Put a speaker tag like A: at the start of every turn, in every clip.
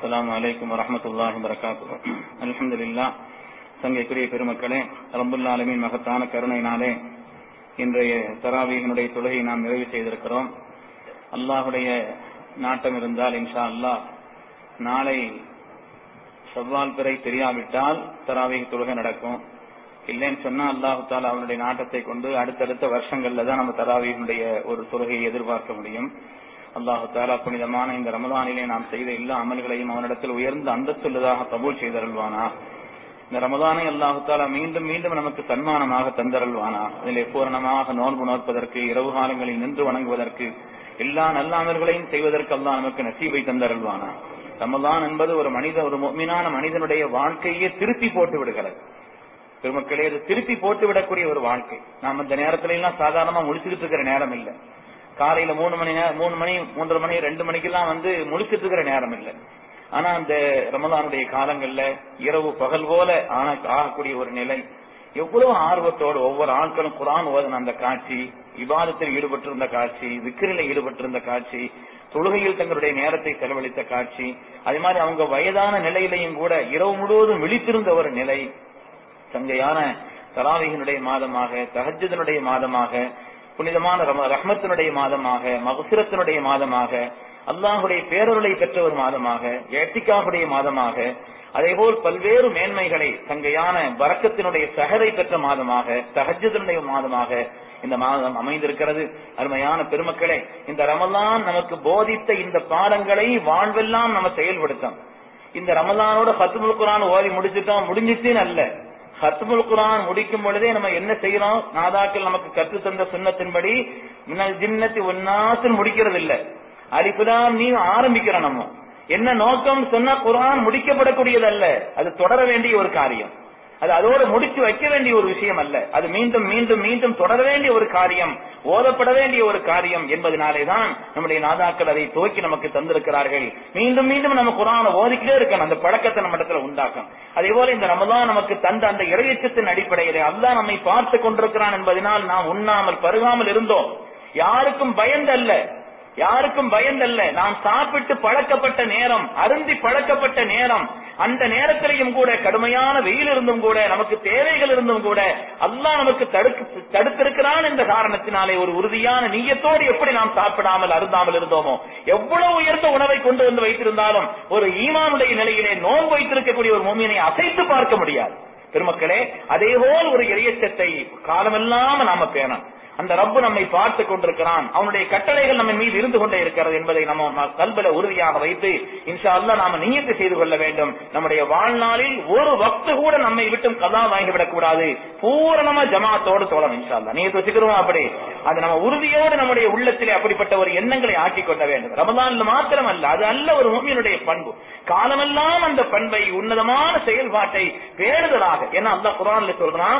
A: அஸ்ஸலாமு அலைக்கும் வரஹ்மத்துல்லாஹி வரகாத்துஹு அல்ஹம்துலில்லாஹ் சங்கைக்குரிய பெருமக்களே ரப்புல் ஆலமீன் மகத்தான கருணையினாலே இன்றைய தராவீகனுடைய தொழுகை நாம் நிறைவு செய்திருக்கிறோம் அல்லாஹுடைய நாட்டம் இருந்தால் இன்ஷா அல்லாஹ் நாளை செவ்வால் பிறை தெரியாவிட்டால் தராவீக தொழுகை நடக்கும் இல்லைன்னு சொன்னா அல்லாஹு தாலா அவனுடைய நாட்டத்தை கொண்டு அடுத்தடுத்த வருஷங்கள்ல தான் நம்ம தராவீகனுடைய ஒரு தொழுகையை எதிர்பார்க்க முடியும் அல்லாஹு தாலா புனிதமான இந்த ரமதானிலே நாம் செய்த எல்லா அமல்களையும் அவனிடத்தில் உயர்ந்த அந்தஸ்துள்ளதாக கபூல் செய்தருள்வானா இந்த ரமதானை அல்லாஹு தாலா மீண்டும் மீண்டும் நமக்கு சன்மானமாக தந்தருள்வானா அதிலே பூரணமாக நோன்பு நோற்பதற்கு இரவு காலங்களில் நின்று வணங்குவதற்கு எல்லா நல்ல அமல்களையும் செய்வதற்கு அல்லாஹ் நமக்கு நசீபை தந்தருள்வானா ரமதான் என்பது ஒரு மனித ஒரு மீனான மனிதனுடைய வாழ்க்கையே திருப்பி போட்டு விடுகிறது பெருமக்களே அது திருப்பி போட்டு விடக்கூடிய ஒரு வாழ்க்கை நாம் இந்த நேரத்துல எல்லாம் சாதாரணமா முடிச்சுக்கிட்டு இருக்கிற நேரம் இல்லை காலையில மூணு மணி நேரம் மூணு மணி மூன்றரை மணி ரெண்டு மணிக்கெல்லாம் வந்து முடிச்சிட்டு இருக்கிற நேரம் இல்லை ஆனா அந்த ரமலானுடைய காலங்கள்ல இரவு பகல் போல ஆன ஆகக்கூடிய ஒரு நிலை எவ்வளவு ஆர்வத்தோடு ஒவ்வொரு ஆட்களும் குரான் ஓதன அந்த காட்சி விவாதத்தில் ஈடுபட்டிருந்த காட்சி விக்கிரில ஈடுபட்டிருந்த காட்சி தொழுகையில் தங்களுடைய நேரத்தை செலவழித்த காட்சி அதே மாதிரி அவங்க வயதான நிலையிலையும் கூட இரவு முழுவதும் விழித்திருந்த ஒரு நிலை சங்கையான தராவிகனுடைய மாதமாக தஹஜதனுடைய மாதமாக புனிதமான ரஹ்மத்தினுடைய மாதமாக மகசுரத்தினுடைய மாதமாக அல்லாஹுடைய பேரருளை பெற்ற ஒரு மாதமாக ஏட்டிக்காவுடைய மாதமாக அதேபோல் பல்வேறு மேன்மைகளை தங்கையான பறக்கத்தினுடைய சகரை பெற்ற மாதமாக தஹஜதனுடைய மாதமாக இந்த மாதம் அமைந்திருக்கிறது அருமையான பெருமக்களே இந்த ரமலான் நமக்கு போதித்த இந்த பாடங்களை வாழ்வெல்லாம் நம்ம செயல்படுத்தோம் இந்த ரமலானோட பத்துமுல் குரான் ஓதி முடிச்சுட்டோம் முடிஞ்சிச்சுன்னு அல்ல ஹத்முல் குரான் முடிக்கும் பொழுதே நம்ம என்ன செய்யறோம் நாதாக்கள் நமக்கு கற்று தந்த சுண்ணத்தின்படி ஜின்னத்தி ஒன்னாசன் முடிக்கிறது இல்ல அலிபுலாம் நீ ஆரம்பிக்கிறோம் நம்ம என்ன நோக்கம் சொன்னா குரான் முடிக்கப்படக்கூடியது அல்ல அது தொடர வேண்டிய ஒரு காரியம் அது அதோடு முடிச்சு வைக்க வேண்டிய ஒரு விஷயம் அல்ல அது மீண்டும் மீண்டும் மீண்டும் தொடர வேண்டிய ஒரு காரியம் ஓதப்பட வேண்டிய ஒரு காரியம் என்பதனாலேதான் நம்முடைய நாதாக்கள் அதை துவக்கி நமக்கு தந்திருக்கிறார்கள் மீண்டும் மீண்டும் நம்ம குரான ஓதிக்கிட்டே இருக்கணும் அந்த பழக்கத்தை நம்ம இடத்துல உண்டாக்கும் அதே போல இந்த ரமதான் நமக்கு தந்த அந்த இறையச்சத்தின் அடிப்படையிலே அல்லாஹ் நம்மை பார்த்து கொண்டிருக்கிறான் என்பதனால் நாம் உண்ணாமல் பருகாமல் இருந்தோம் யாருக்கும் பயந்தல்ல யாருக்கும் பயந்தல்ல நாம் சாப்பிட்டு பழக்கப்பட்ட நேரம் அருந்தி பழக்கப்பட்ட நேரம் அந்த நேரத்திலையும் கூட கடுமையான வெயில் இருந்தும் கூட நமக்கு தேவைகள் இருந்தும் கூட அல்லாஹ் நமக்கு தடுக்கு தடுத்திருக்கிறான் என்ற காரணத்தினாலே ஒரு உறுதியான நீயத்தோடு எப்படி நாம் சாப்பிடாமல் அருந்தாமல் இருந்தோமோ எவ்வளவு உயர்ந்த உணவை கொண்டு வந்து வைத்திருந்தாலும் ஒரு ஈமானுடைய நிலையிலே நோன்பு வைத்திருக்கக்கூடிய ஒரு மூமியனை அசைத்து பார்க்க முடியாது பெருமக்களே அதேபோல் ஒரு இறையச்சத்தை காலமெல்லாம் நாம பேணம் அந்த ரப்பு நம்மை பார்த்து கொண்டிருக்கிறான் அவனுடைய கட்டளைகள் நம்ம மீது இருந்து கொண்டே இருக்கிறது என்பதை நம்ம கல்வில உறுதியாக வைத்து இன்ஷா அல்லா நாம நியத்து செய்து கொள்ள வேண்டும் நம்முடைய வாழ்நாளில் ஒரு வக்து கூட நம்மை விட்டும் கதா வாங்கிவிடக் கூடாது பூரணமா ஜமாத்தோடு தோழம் இன்ஷா அல்லா நீங்க வச்சுக்கிறோம் அப்படி அது நம்ம உறுதியோடு நம்முடைய உள்ளத்திலே அப்படிப்பட்ட ஒரு எண்ணங்களை ஆக்கி கொள்ள வேண்டும் ரமதான்ல மாத்திரம் அல்ல அது அல்ல ஒரு மூமியனுடைய பண்பு காலமெல்லாம் அந்த பண்பை உன்னதமான செயல்பாட்டை பேணுதலாக ஏன்னா அல்லா குரான்ல சொல்றான்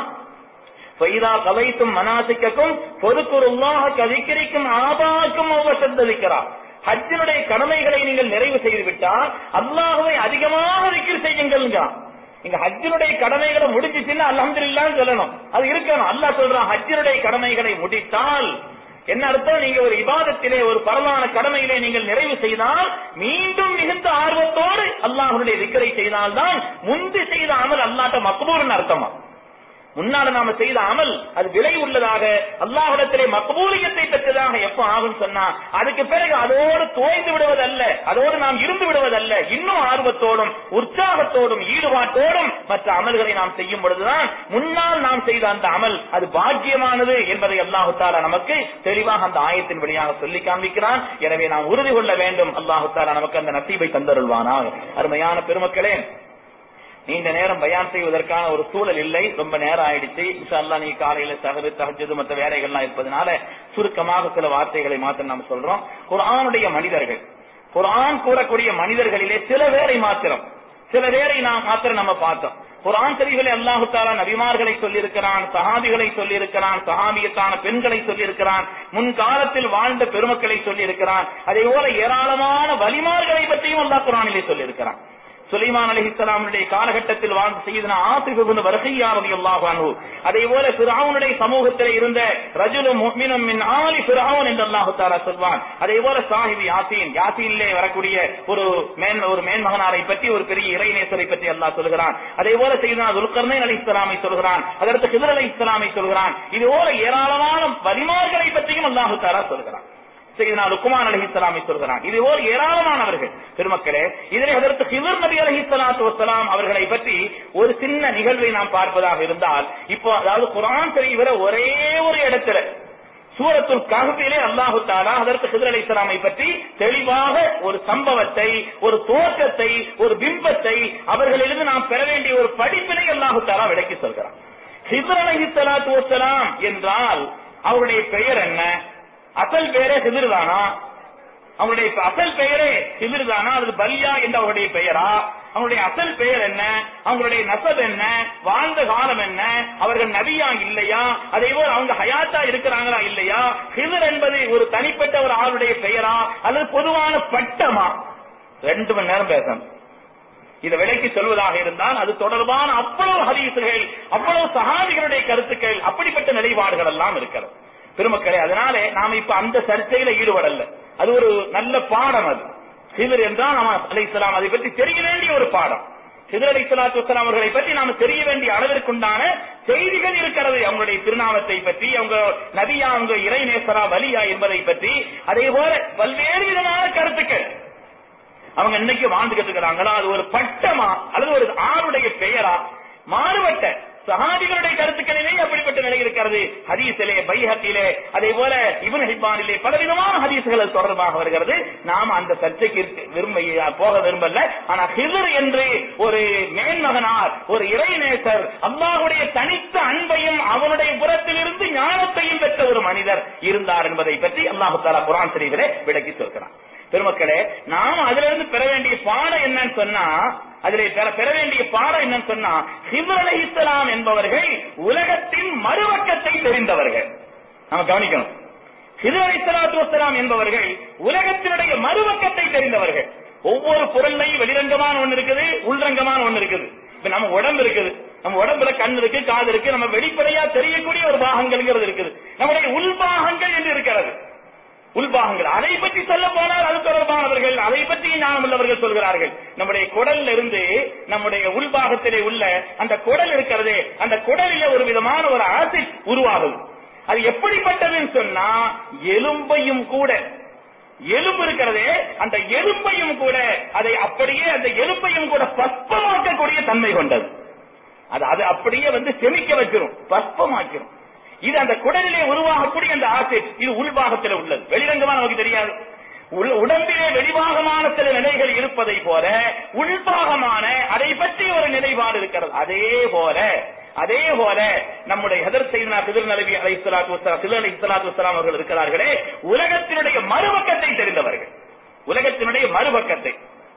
A: ஃபைதா கலைத்தும் மனாசிக்கும் பொதுக்குருல்லாக கதிக்கிரிக்கும் ஆபாக்கும் சந்ததிக்கிறார் ஹஜ்ஜினுடைய கடமைகளை நீங்கள் நிறைவு செய்து விட்டால் அல்லாஹுவை அதிகமாக விக்கிர் செய்யுங்கள் இங்க ஹஜ்ஜினுடைய கடமைகளை முடிஞ்சிச்சுன்னா அலமதுல்லான்னு சொல்லணும் அது இருக்கணும் அல்லாஹ் சொல்றான் ஹஜ்ஜினுடைய கடமைகளை முடித்தால் என்ன அர்த்தம் நீங்க ஒரு இபாதத்திலே ஒரு பரவான கடமையிலே நீங்கள் நிறைவு செய்தால் மீண்டும் மிகுந்த ஆர்வத்தோடு அல்லாஹனுடைய விக்கரை செய்தால்தான் முந்தி செய்த அமல் அல்லாட்ட மக்பூர்னு அர்த்தமா முன்னால நாம செய்த அமல் அது விலை உள்ளதாக அல்லாஹிடத்திலே மக்பூலியத்தை பெற்றதாக எப்ப ஆகும் சொன்னா அதுக்கு பிறகு அதோடு தோய்ந்து விடுவதல்ல அதோடு நாம் இருந்து விடுவதல்ல இன்னும் ஆர்வத்தோடும் உற்சாகத்தோடும் ஈடுபாட்டோடும் மற்ற அமல்களை நாம் செய்யும் பொழுதுதான் முன்னால் நாம் செய்த அந்த அமல் அது பாக்கியமானது என்பதை அல்லாஹு தாலா நமக்கு தெளிவாக அந்த ஆயத்தின் வழியாக சொல்லி காண்பிக்கிறான் எனவே நாம் உறுதி கொள்ள வேண்டும் அல்லாஹு தாலா நமக்கு அந்த நசீபை தந்தருள்வானாக அருமையான பெருமக்களே நீண்ட நேரம் பயான் செய்வதற்கான ஒரு சூழல் இல்லை ரொம்ப நேரம் ஆயிடுச்சு இன்ஷா நீ காலையில தகவு தகஜது மற்ற வேலைகள்லாம் இருப்பதனால சுருக்கமாக சில வார்த்தைகளை மாத்திரம் நாம் சொல்றோம் குரானுடைய மனிதர்கள் குரான் கூறக்கூடிய மனிதர்களிலே சில பேரை மாத்திரம் சில பேரை நாம் மாத்திரம் நம்ம பார்த்தோம் குரான் சரிகளை அல்லாஹு தாலா நபிமார்களை சொல்லியிருக்கிறான் சஹாபிகளை சொல்லியிருக்கிறான் சஹாபியத்தான பெண்களை சொல்லியிருக்கிறான் முன்காலத்தில் வாழ்ந்த பெருமக்களை சொல்லியிருக்கிறான் அதே போல ஏராளமான வலிமார்களை பற்றியும் அல்லாஹ் குரானிலே சொல்லியிருக்கிறான் சுலைமான் அலிஹிஸ்லாமுடைய காலகட்டத்தில் வாழ்ந்த செய்தன ஆசிபு வருகையாரதி அல்லாஹு அதே போல பிராவுனுடைய சமூகத்தில் இருந்த ரஜுலும் முஹ்மினும் மின் ஆலி பிராவன் என்று அல்லாஹு தாலா சொல்வான் அதே போல சாஹிபி யாசீன் யாசீனிலே வரக்கூடிய ஒரு மேன் ஒரு மேன்மகனாரை பற்றி ஒரு பெரிய இறைநேசரை பற்றி அல்லாஹ் சொல்கிறான் அதே போல செய்தனா துல்கர்னைன் அலி இஸ்லாமை சொல்கிறான் அதற்கு ஹிதர் அலி இஸ்லாமை சொல்கிறான் இது போல ஏராளமான வலிமார்களை பற்றியும் அல்லாஹு தாலா சொல்கிறான் செய்தனா லுக்குமான் அலஹி இஸ்லாமை சொல்கிறான் இது போல் ஏராளமானவர்கள் பெருமக்களே இதிலே அதற்கு ஹிதர் நபி அலஹி சலாத்து வசலாம் அவர்களை பற்றி ஒரு சின்ன நிகழ்வை நாம் பார்ப்பதாக இருந்தால் இப்போ அதாவது குரான் தெரிவிற ஒரே ஒரு இடத்துல சூரத்துல் கஹபிலே அல்லாஹு தாலா அதற்கு ஹிதர் அலி இஸ்லாமை பற்றி தெளிவாக ஒரு சம்பவத்தை ஒரு தோற்றத்தை ஒரு பிம்பத்தை அவர்களிலிருந்து நாம் பெற வேண்டிய ஒரு படிப்பினை அல்லாஹு தாலா விளக்கி சொல்கிறான் ஹிதர் அலஹி சலாத்து வசலாம் என்றால் அவருடைய பெயர் என்ன அசல் பெயரே ஹிதிர் தானா அவனுடைய அசல் பெயரே ஹிதிர் தானா அது பல்யா என்ற அவருடைய பெயரா அவனுடைய அசல் பெயர் என்ன அவங்களுடைய நசப் என்ன வாழ்ந்த காலம் என்ன அவர்கள் நபியா இல்லையா அதே போல் அவங்க ஹயாத்தா இருக்கிறாங்களா இல்லையா ஹிதர் என்பது ஒரு தனிப்பட்ட ஒரு ஆளுடைய பெயரா அல்லது பொதுவான பட்டமா ரெண்டு மணி நேரம் பேசணும் இதை விலைக்கு சொல்வதாக இருந்தால் அது தொடர்பான அவ்வளவு ஹதீசுகள் அவ்வளவு சகாதிகளுடைய கருத்துக்கள் அப்படிப்பட்ட நிலைப்பாடுகள் எல்லாம் இருக்கிறது பெருமக்களே அதனால நாம இப்ப அந்த சர்ச்சையில ஈடுபடல அது ஒரு நல்ல பாடம் அது ஹிதர் என்றால் நாம அலை இஸ்லாம் அதை பற்றி தெரிய வேண்டிய ஒரு பாடம் ஹிதர் அலி சலாத்து வலாம் அவர்களை பற்றி நாம தெரிய வேண்டிய அளவிற்குண்டான செய்திகள் இருக்கிறது அவங்களுடைய திருநாமத்தை பற்றி அவங்க நபியா அவங்க இறைநேசரா வலியா என்பதை பற்றி அதே போல பல்வேறு விதமான கருத்துக்கள் அவங்க இன்னைக்கு வாழ்ந்துகிட்டு இருக்கிறாங்களா அது ஒரு பட்டமா அல்லது ஒரு ஆளுடைய பெயரா மாறுபட்ட சஹாபிகளுடைய கருத்துக்களிலே அப்படிப்பட்ட நிலை இருக்கிறது ஹதீஸிலே பைஹத்திலே அதே போல இவன் ஹிப்பானிலே பலவிதமான ஹதீசுகள் தொடர்பாக வருகிறது நாம் அந்த சர்ச்சைக்கு விரும்ப போக விரும்பல ஆனா ஹிதர் என்று ஒரு மேன்மகனார் ஒரு இறைநேசர் அல்லாஹுடைய தனித்த அன்பையும் அவனுடைய புறத்திலிருந்து ஞானத்தையும் பெற்ற ஒரு மனிதர் இருந்தார் என்பதை பற்றி அல்லாஹு தாலா குரான் சரிவிலே விளக்கி சொல்கிறான் பெருமக்களே நாம் அதுல இருந்து பெற வேண்டிய பாடம் என்னன்னு சொன்னா அதிலே பெற பெற வேண்டிய பாடம் என்னன்னு சொன்னா ஹிபர் அலி இஸ்லாம் என்பவர்கள் உலகத்தின் மறுபக்கத்தை தெரிந்தவர்கள் நாம கவனிக்கணும் ஹிதர் அலி சலாத்து வசலாம் என்பவர்கள் உலகத்தினுடைய மறுபக்கத்தை தெரிந்தவர்கள் ஒவ்வொரு பொருளையும் வெளிரங்கமான ஒண்ணு இருக்குது உள்ரங்கமான ஒண்ணு இருக்குது இப்ப நம்ம உடம்பு இருக்குது நம்ம உடம்புல கண் இருக்கு காது இருக்கு நம்ம வெளிப்படையா தெரியக்கூடிய ஒரு பாகங்கள்ங்கிறது இருக்குது நம்முடைய உள்பாகங்கள் என்று இருக்கிறது உள்பாகங்கள் அதை பற்றி சொல்ல போனால் அது தொடர்பானவர்கள் அதை பற்றி ஞானம் உள்ளவர்கள் சொல்கிறார்கள் நம்முடைய குடல்ல இருந்து நம்முடைய உள்பாகத்திலே உள்ள அந்த குடல் இருக்கிறதே அந்த குடலில ஒரு விதமான ஒரு ஆசிட் உருவாகுது அது எப்படிப்பட்டதுன்னு சொன்னா எலும்பையும் கூட எலும்பு இருக்கிறதே அந்த எலும்பையும் கூட அதை அப்படியே அந்த எலும்பையும் கூட பஸ்பமாக்கக்கூடிய தன்மை கொண்டது அது அது அப்படியே வந்து செமிக்க வச்சிரும் பஸ்பமாக்கிரும் இது அந்த குடலிலே உருவாகக்கூடிய அந்த ஆசிட் இது உள்பாகத்தில் உள்ளது வெளிரங்கமா நமக்கு தெரியாது உடம்பிலே வெளிபாகமான சில நிலைகள் இருப்பதை போல உள்பாகமான அதை பற்றி ஒரு நிலைப்பாடு இருக்கிறது அதே போல அதே போல நம்முடைய ஹதர் செய்தனா சிதர் நலவி அலை சலாத்து வசலாம் சிதர் அலி சலாத்து வசலாம் அவர்கள் இருக்கிறார்களே உலகத்தினுடைய மறுபக்கத்தை தெரிந்தவர்கள் உலகத்தினுடைய மறுபக்கத்தை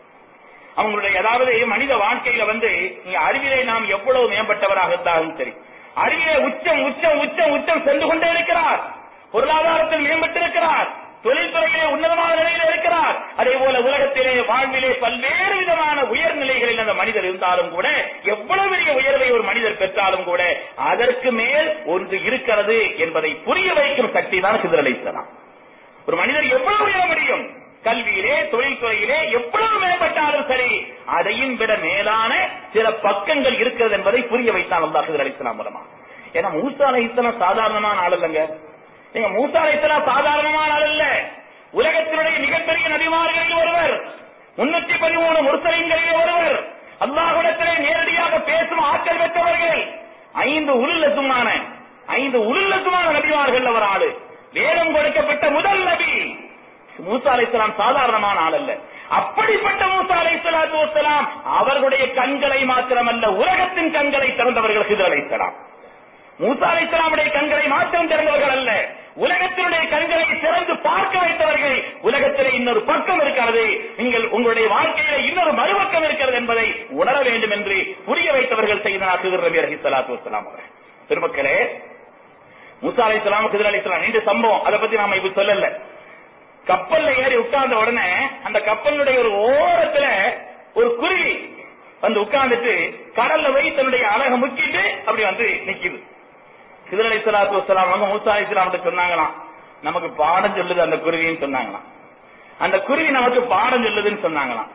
A: அவங்களுடைய அதாவது மனித வாழ்க்கையில வந்து நீங்க அறிவிலை நாம் எவ்வளவு மேம்பட்டவராக இருந்தாலும் சரி அறிவிலே உச்சம் உச்சம் உச்சம் உச்சம் சென்று கொண்டே இருக்கிறார் பொருளாதாரத்தில் மேம்பட்டிருக்கிறார் தொழில்துறையிலே உன்னதமான நிலையில் இருக்கிறார் அதே போல உலகத்திலே வாழ்விலே பல்வேறு விதமான உயர்நிலைகளில் அந்த மனிதர் இருந்தாலும் கூட எவ்வளவு பெரிய உயர்வை ஒரு மனிதர் பெற்றாலும் கூட அதற்கு மேல் ஒன்று இருக்கிறது என்பதை புரிய வைக்கும் சக்தி தான் சிதறலைத்தலாம் ஒரு மனிதர் எவ்வளவு உயர முடியும் கல்வியிலே தொழில்துறையிலே எவ்வளவு மேம்பட்டாலும் சரி அதையும் விட மேலான சில பக்கங்கள் இருக்கிறது என்பதை புரிய வைத்தான் அல்லா ஹிதர் அலிஸ்லாம் மூலமா ஏன்னா மூசா அலை இஸ்லாம் சாதாரணமான ஆள் இல்லைங்க நீங்க மூசா அலை இஸ்லாம் சாதாரணமான ஆள் இல்ல உலகத்தினுடைய மிகப்பெரிய நபிமார்களில் ஒருவர் முன்னூத்தி பதிமூணு முருசலின்களில் ஒருவர் அல்லாஹுடத்திலே நேரடியாக பேசும் ஆற்றல் பெற்றவர்கள் ஐந்து உருளத்துமான ஐந்து உருளத்துமான நபிமார்கள் அவர் ஆளு வேதம் கொடுக்கப்பட்ட முதல் நபி மூசா அலை சாதாரணமான ஆள் அல்ல அப்படிப்பட்ட மூசா அலை சலாத்து வசலாம் அவர்களுடைய கண்களை மாத்திரமல்ல உலகத்தின் கண்களை திறந்தவர்கள் ஹிதர் அலை மூசா அலை கண்களை மாத்திரம் திறந்தவர்கள் அல்ல உலகத்தினுடைய கண்களை திறந்து பார்க்க வைத்தவர்கள் உலகத்திலே இன்னொரு பக்கம் இருக்கிறது நீங்கள் உங்களுடைய வாழ்க்கையில இன்னொரு மறுபக்கம் இருக்கிறது என்பதை உணர வேண்டும் என்று புரிய வைத்தவர்கள் செய்தனா ஹிதர் நபி அலி சலாத்து வசலாம் அவர்கள் பெருமக்களே மூசா அலை சலாம் ஹிதர் அலி நீண்ட சம்பவம் அதை பத்தி நாம இப்ப சொல்லல கப்பல்ல ஏறி உட்கார்ந்த உடனே அந்த கப்பலுடைய ஒரு ஓரத்துல ஒரு குருவி வந்து உட்கார்ந்துட்டு கடல்ல போய் தன்னுடைய அழக முக்கிட்டு அப்படி வந்து நிக்குது சிதர் அலி சலாத்து வசலாம் அவங்க மூசா அலி இஸ்லாம் சொன்னாங்களாம் நமக்கு பாடம் சொல்லுது அந்த குருவின்னு சொன்னாங்களாம் அந்த குருவி நமக்கு பாடம் சொல்லுதுன்னு சொன்னாங்களாம்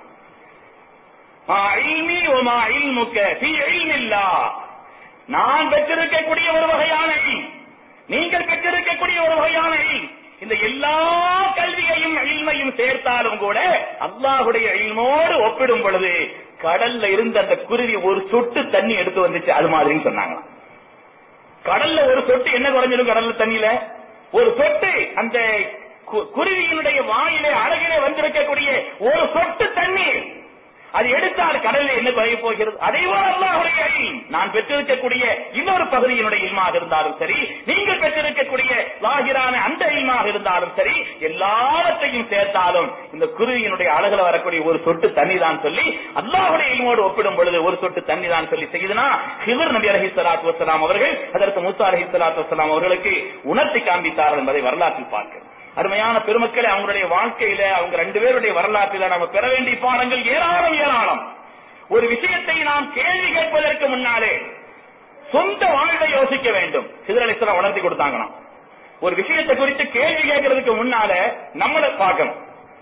A: மா இல்மி வ மா இல்முக ஃபீ இல்மில்லாஹ். நான் பெற்றிருக்கக்கூடிய ஒரு வகையான இல்ம். நீங்கள் பெற்றிருக்கக்கூடிய ஒரு வகையான இல்ம். இந்த எல்லா கல்வியையும் இல்மையும் சேர்த்தாலும் கூட அல்லாஹுடைய இல்மோடு ஒப்பிடும் பொழுது கடல்ல இருந்த அந்த குருவி ஒரு சொட்டு தண்ணி எடுத்து வந்துச்சு அது மாதிரின்னு சொன்னாங்களாம் கடல்ல ஒரு சொட்டு என்ன குறைஞ்சிடும் கடல்ல தண்ணியில ஒரு சொட்டு அந்த கு- குருவியினுடைய வாயிலே அழகிலே வந்திருக்கக்கூடிய ஒரு சொட்டு தண்ணீர் அது எடுத்தால் கடலில் என்ன குறைய போகிறது அதே போல அல்லாஹுடைய இல்ம். நான் பெற்றிருக்கக்கூடிய இன்னொரு பகுதியினுடைய இல்மாக இருந்தாலும் சரி நீங்கள் பெற்றிருக்கக்கூடிய லாகிரான அந்த இல்மாக இருந்தாலும் சரி எல்லாவற்றையும் சேர்த்தாலும் இந்த குருவியினுடைய அழகுல வரக்கூடிய ஒரு சொட்டு தண்ணி தான் சொல்லி அல்லாஹுடைய இல்மோடு ஒப்பிடும் பொழுது ஒரு சொட்டு தண்ணி தான் சொல்லி செய்யுதுன்னா ஹிவர் நபி அலஹி சலாத்து வசலாம் அவர்கள் அதற்கு மூசா அலஹி சலாத்து வசலாம் அவர்களுக்கு உணர்த்தி காண்பித்தார்கள் என்பதை வரலாற்றில் பார்க்கிறோம் அருமையான பெருமக்களை அவங்களுடைய வாழ்க்கையில அவங்க ரெண்டு பேருடைய வரலாற்றில நம்ம பெற வேண்டிய பாடங்கள் ஏராளம் ஏராளம் ஒரு விஷயத்தை நாம் கேள்வி கேட்பதற்கு முன்னாலே சொந்த வாழ்வை யோசிக்க வேண்டும் சிதறலிஸ்லாம் வளர்த்தி கொடுத்தாங்களாம் ஒரு விஷயத்தை குறித்து கேள்வி கேட்கறதுக்கு முன்னால நம்மள பார்க்கணும்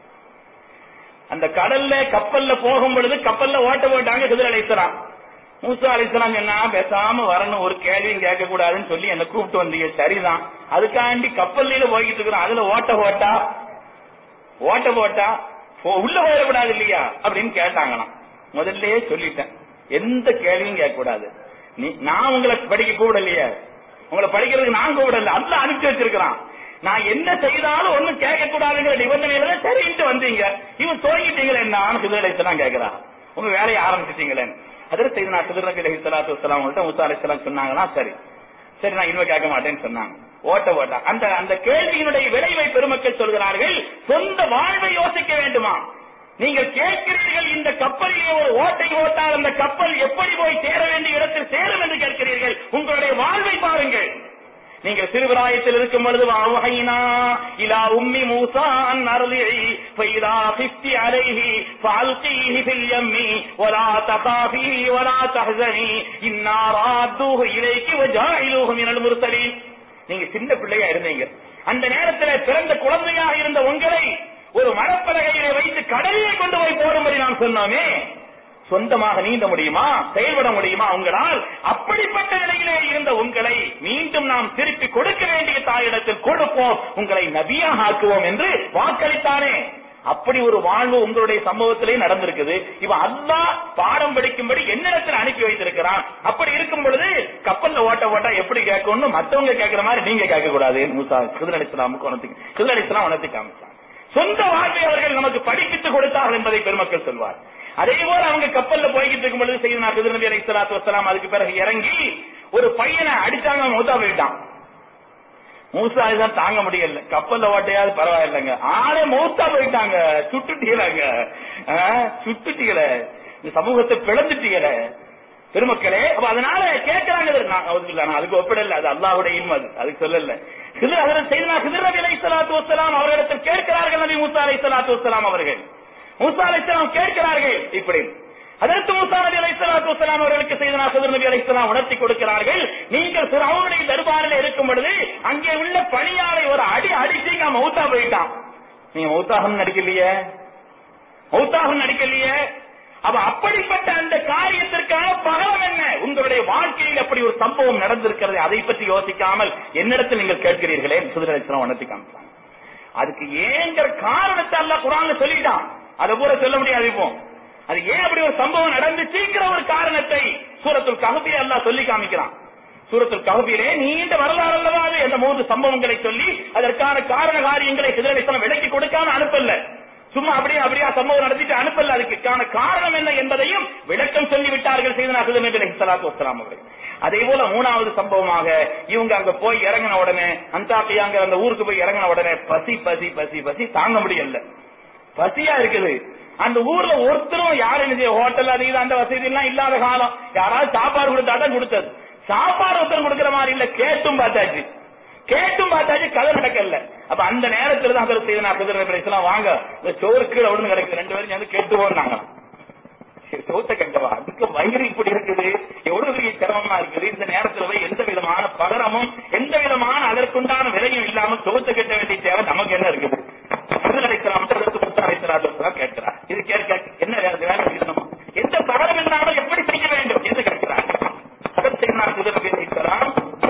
A: அந்த கடல்ல கப்பல்ல போகும் பொழுது கப்பல்ல ஓட்ட போட்டாங்க சிதர் அலிஸ்லாம் மூசா அலிஸ்லாம் சொன்னா பேசாம வரணும் ஒரு கேள்வியும் கேட்க கூடாதுன்னு சொல்லி என்ன கூப்பிட்டு வந்தீங்க சரிதான் அதுக்காண்டி கப்பல்ல போய்கிட்டு இருக்கிறோம் அதுல ஓட்ட போட்டா ஓட்ட போட்டா போ- உள்ள போயிடக்கூடாது இல்லையா அப்படின்னு கேட்டாங்களாம் முதல்லயே சொல்லிட்டேன் எந்த கேள்வியும் கேட்க கூடாது நீ நான் உங்களை படிக்க கூடலையே உங்களை படிக்கிறதுக்கு நான் கூடல அல்ல அனுப்பி வச்சிருக்கிறான் நான் என்ன செய்தாலும் ஒண்ணும் கேட்க கூடாதுங்கிற நிபந்தனையில தான் சரின்ட்டு வந்தீங்க இவன் தோங்கிட்டீங்களே என்ன சிதறலைத்தான் கேட்கிறான் உங்க வேலையை ஆரம்பிச்சிட்டீங்களே அதில் செய்து நான் சிதர் நபி அலி சலாத்து வலாம் உங்கள்கிட்ட முசா அலிஸ்லாம் சொன்னாங்களா சரி சரி நான் இனிமே கேட்க மாட்டேன்னு சொன்னாங்க ஓட்ட ஓட்ட அந்த அந்த கேள்வியினுடைய விளைவை பெருமக்கள் சொல்கிறார்கள் சொந்த வாழ்வை யோசிக்க வேண்டுமா நீங்கள் கேட்கிறீர்கள் இந்த கப்பலிலே ஒரு ஓட்டை ஓட்டால் அந்த கப்பல் எப்படி போய் சேர வேண்டிய இடத்தில் சேரும் என்று கேட்கிறீர்கள் உங்களுடைய வாழ்வை பாருங்கள் நீங்கள் சிறுபிராயத்தில் இருக்கும் பொழுது வாவஹைனா இலா உம்மி மூசா அன் அர்லிஇ ஃபைதா ஃபிஃப்டி அலைஹி ஃபஅல்கீஹி ஃபில் யம்மி வலா தகாஃபி வலா தஹ்சனி இன்னா ராத்துஹு இலைக்கி வஜாயிலுஹு மினல் முர்சலீன் நீங்க சின்ன பிள்ளையா இருந்தீங்க அந்த நேரத்துல பிறந்த குழந்தையாக இருந்த உங்களை ஒரு மரப்பலகையிலே வைத்து கடலிலே கொண்டு போய் போடும்படி நாம் சொன்னோமே சொந்தமாக நீந்த முடியுமா செயல்பட முடியுமா உங்களால் அப்படிப்பட்ட நிலையிலே இருந்த உங்களை மீண்டும் நாம் திருப்பி கொடுக்க வேண்டிய தாயிடத்தில் கொடுப்போம் உங்களை நபியாக ஆக்குவோம் என்று வாக்களித்தானே அப்படி ஒரு வாழ்வு உங்களுடைய சம்பவத்திலே நடந்திருக்குது இவன் அல்லா பாடம் படிக்கும்படி என்னிடத்தில் அனுப்பி வைத்திருக்கிறான் அப்படி இருக்கும் பொழுது கப்பல்ல ஓட்ட ஓட்டா எப்படி கேட்கணும்னு மத்தவங்க கேட்கிற மாதிரி நீங்க கேட்க கூடாது மூசா சிதர் இஸ்லாமுக்கு உணர்த்தி சிதர் இஸ்லாம் உணர்த்தி காமிச்சான் சொந்த வாழ்வை அவர்கள் நமக்கு படிப்பித்து கொடுத்தார்கள் என்பதை பெருமக்கள் சொல்வார் அதே போல அவங்க கப்பல்ல போய்கிட்டு இருக்கும் பொழுது செய்து நான் நபி அலி சலாத்து வசலாம் அதுக்கு பிறகு இறங்கி ஒரு பையனை அடிச்சாங்க மூத்தா போயிட்டான் மூசா தான் தாங்க முடியல கப்பல்ல ஓட்டையாவது பரவாயில்லைங்க ஆளே மௌத்தா போயிட்டாங்க சுட்டுட்டீங்களாங்க சுட்டுட்டீங்களே இந்த சமூகத்தை பிளந்துட்டீங்கள பெருமக்களே அப்ப அதனால கேட்கிறாங்க நான் அதுக்கு நான் அதுக்கு ஒப்பிடல அது அல்லாஹுடைய இல்மு அது அதுக்கு சொல்லல சிதர் அதில் செய்தனா சிதர் நபி அலை சலாத்து வசலாம் அவர்களிடத்தில் கேட்கிறார்கள் நபி மூசா அலை சலாத்து வசலாம் அவர்கள் மூசா அலை கேட்கிறார்கள் இப்படி அதற்கு மூசா நபி அலை சலாத்து வசலாம் அவர்களுக்கு செய்தனா சிதர் நபி அலை உணர்த்தி கொடுக்கிறார்கள் நீங்கள் சிறவுடைய தர்பாரில் இருக்கும் பொழுது அங்கே உள்ள பணியாளை ஒரு அடி அடிச்சு மௌத்தா போயிட்டான் நீங்க மௌத்தாகம் நடிக்கலையே மௌத்தாகம் நடிக்கலையே அப்ப அப்படிப்பட்ட அந்த காரியத்திற்கான பகலம் என்ன உங்களுடைய வாழ்க்கையில் அப்படி ஒரு சம்பவம் நடந்திருக்கிறது அதை பற்றி யோசிக்காமல் என்னிடத்தில் நீங்கள் கேட்கிறீர்களே சுதரட்சணம் உணர்த்தி காமிச்சாங்க அதுக்கு ஏங்கிற காரணத்தை அல்ல குரான்ல சொல்லிட்டான் அதை கூட சொல்ல முடியாது இப்போ அது ஏன் அப்படி ஒரு சம்பவம் நடந்துச்சுங்கிற ஒரு காரணத்தை சூரத்துல் கஹபிலே அல்லாஹ் சொல்லி காமிக்கிறான் சூரத்துல் கஹபிலே நீண்ட வரலாறு அல்லவா அது அந்த மூன்று சம்பவங்களை சொல்லி அதற்கான காரண காரியங்களை சிதறலிசனம் விலக்கி கொடுக்காம அனுப்பல சும்மா அப்படியே அப்படியே சம்பவம் நடத்திட்டு அனுப்பல அதுக்கான காரணம் என்ன என்பதையும் விளக்கம் சொல்லி விட்டார்கள் செய்தனா நபி சலாத்து வசலாம் அவர்கள் அதே போல மூணாவது சம்பவமாக இவங்க அங்க போய் இறங்கின உடனே அந்தாக்கியாங்க அந்த ஊருக்கு போய் இறங்கின உடனே பசி பசி பசி பசி தாங்க முடியல பசியா இருக்குது அந்த ஊர்ல ஒருத்தரும் யாரும் என்ன ஹோட்டல் அது இது அந்த வசதி எல்லாம் இல்லாத காலம் யாராவது சாப்பாடு கொடுத்தா தான் கொடுத்தது சாப்பாடு ஒருத்தர் கொடுக்கிற மாதிரி இல்ல கேட்டும் பார்த்தாச்சு கேட்டும் பார்த்தாச்சு கதை நடக்கல அப்ப அந்த நேரத்துல தான் அதில் செய்த நான் குதிரை பிரைஸ்லாம் வாங்க இந்த சோறு கீழே விழுந்து கிடைக்குது ரெண்டு பேரும் சேர்ந்து கேட்டு போனாங்க சோத்த கண்டவா அதுக்கு வயிறு இப்படி இருக்குது எவ்வளவு பெரிய சிரமமா இருக்குது இந்த நேரத்துல போய் எந்த விதமான பகரமும் எந்த விதமான அதற்குண்டான விலையும் இல்லாம சோத்த கட்ட வேண்டிய தேவை நமக்கு என்ன இருக்குது பதில் அழைக்கலாம் அதற்கு முத்த அழைக்கிறார் கேட்கிறார் இது கேட்க என்ன வேலை வேலை இருக்கணும் எந்த பகரம் இல்லாமல் எப்படி செய்ய வேண்டும் என்று கேட்கிறார் அதற்கு என்ன குதிரை அழைக்கலாம்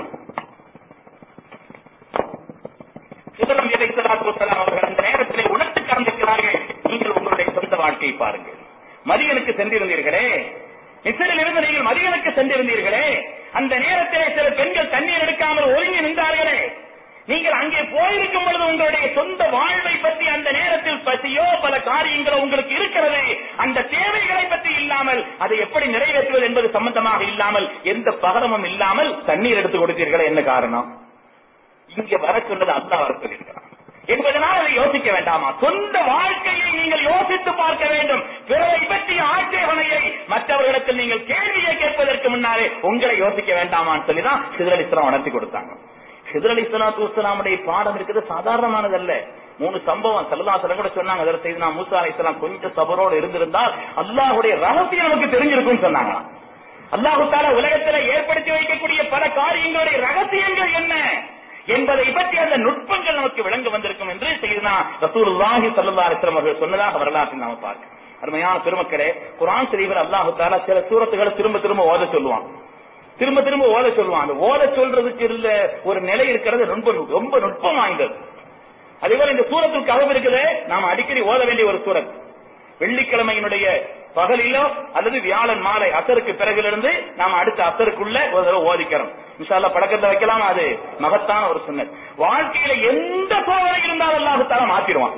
A: சுதரம் இறைசலாத்து வசலாம் அவர்கள் அந்த நேரத்திலே உணர்த்து காண்பிக்கிறார்கள் நீங்கள் உங்களுடைய சொந்த வாழ்க்கையை பாருங்கள் மதியனுக்கு சென்றிருந்தீர்களே மிஸ்ரில் இருந்து நீங்கள் மதியனுக்கு சென்றிருந்தீர்களே அந்த நேரத்திலே சில பெண்கள் தண்ணீர் எடுக்காமல் ஒதுங்கி நின்றார்களே நீங்கள் அங்கே போயிருக்கும் பொழுது உங்களுடைய சொந்த வாழ்வை பற்றி அந்த நேரத்தில் பசியோ பல காரியங்களோ உங்களுக்கு இருக்கிறது அந்த தேவைகளை பற்றி இல்லாமல் அதை எப்படி நிறைவேற்றுவது என்பது சம்பந்தமாக இல்லாமல் எந்த பகரமும் இல்லாமல் தண்ணீர் எடுத்து கொடுத்தீர்களே என்ன காரணம் இங்க வர சொன்னது அல்லா வர சொல்லியிருக்கிறான் என்பதனால் அதை யோசிக்க வேண்டாமா சொந்த வாழ்க்கையை நீங்கள் யோசித்து பார்க்க வேண்டும் பிறரை பற்றிய ஆட்சேபனையை மற்றவர்களுக்கு நீங்கள் கேள்வியை கேட்பதற்கு முன்னாலே உங்களை யோசிக்க வேண்டாமான்னு சொல்லிதான் சிதர் இஸ்லாம் உணர்த்தி கொடுத்தாங்க சிதர் அலி சலாத்து வஸ்லாமுடைய பாடம் இருக்கிறது சாதாரணமானதல்ல மூணு சம்பவம் சல்லா கூட சொன்னாங்க அதில் செய்து நான் மூசா அலி கொஞ்சம் சபரோடு இருந்திருந்தால் அல்லாஹுடைய ரகசியம் நமக்கு தெரிஞ்சிருக்கும்னு சொன்னாங்க அல்லாஹு தாலா உலகத்தில் ஏற்படுத்தி வைக்கக்கூடிய பல காரியங்களுடைய ரகசியங்கள் என்ன என்பதை பற்றி அந்த நுட்பங்கள் நமக்கு விளங்க வந்திருக்கும் என்று செய்தனா ரசூலுல்லாஹி ஸல்லல்லாஹு அலைஹி வஸல்லம் அவர்கள் சொன்னதாக வரலாற்றில் நாம பார்க்க அருமையான பெருமக்களே குர்ஆன் ஷரீஃபில் அல்லாஹ் தஆலா சில சூரத்துகளை திரும்ப திரும்ப ஓத சொல்லுவான் திரும்ப திரும்ப ஓத சொல்லுவான் அந்த ஓத சொல்றதுக்கு இல்ல ஒரு நிலை இருக்கிறது ரொம்ப ரொம்ப நுட்பம் வாய்ந்தது அதே போல இந்த சூரத்துக்கு கதவு இருக்குது நாம அடிக்கடி ஓத வேண்டிய ஒரு சூரத் வெள்ளிக்கிழமையினுடைய பகலிலோ அல்லது வியாழன் மாலை அசருக்கு பிறகிலிருந்து நாம அடுத்த அசருக்குள்ள ஒரு தடவை ஓதிக்கிறோம் இன்ஷால்லா பழக்கத்தை வைக்கலாம் அது மகத்தான ஒரு சுண்ணத் வாழ்க்கையில எந்த சோதனை இருந்தாலும் அல்லாஹுத்தால மாத்திடுவான்